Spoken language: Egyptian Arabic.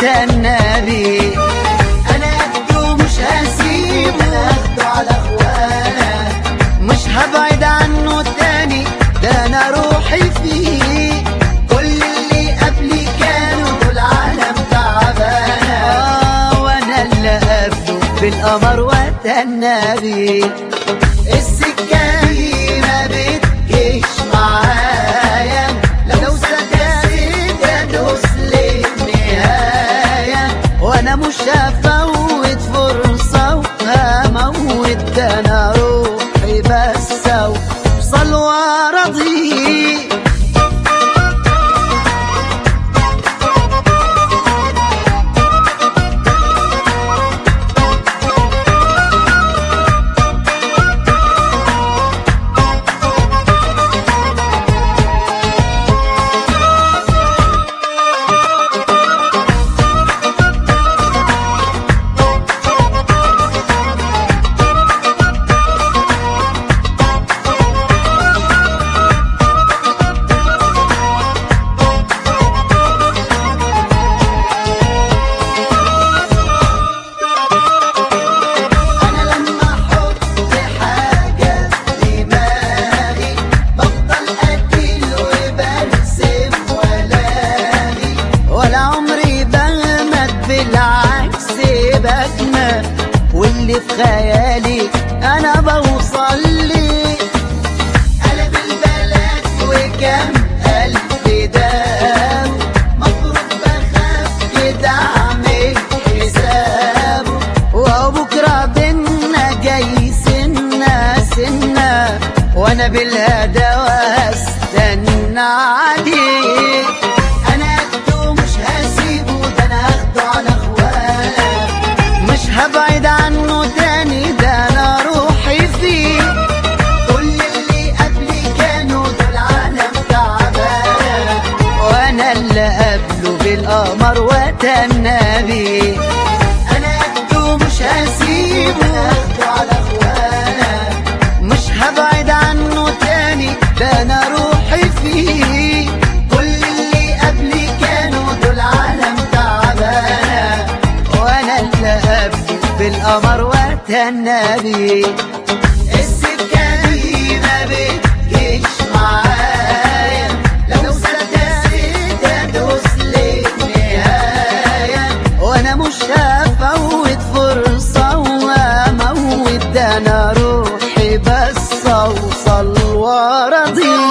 واتنبي انا قده مش هسيبه انا اخده على اخوانا مش هبعد عنه تاني ده انا روحي فيه كل اللي قبلي كانوا دول عالم تعبانه آه وانا اللي قبله بالقمر واتنبي السكه دي ما بتجيش معايا لو صدقت ادوس للنهايه وانا مش هفوت فرصه وهموت ده انا روحي بس اوصل وارضي انا لما احط حاجه في دماغي بفضل اكل وبرسم ولاغي ولا عمري بغمد بالعكس بجنى واللي في خيالي انا بوصل لي قلب البلد وكم ألف دام مفروض بخاف كده أعمل حسابه وهو بكرة بينا جاي سنة سنة وأنا بالهدى واستنى عليه أنا قده مش هسيبه ده أنا هاخده على أخوانا مش هبعد عنه تاني ده أنا روحي فيه كل اللي قبلي كانوا دول عالم تعبان وانا اللي قبله بالقمر واتنبي انا قده مش هسيبه اخده على اخوانا مش هبعد عنه تاني ده انا روحي فيه كل اللي قبلي كانوا دول عالم تعبانه وانا اللي قبله بالقمر واتنبي السكة دي ما بتجيش معايا لو صدقت ادوس للنهاية وانا مش هفوت فرصة واموت ده انا روحي بس اوصل وارضي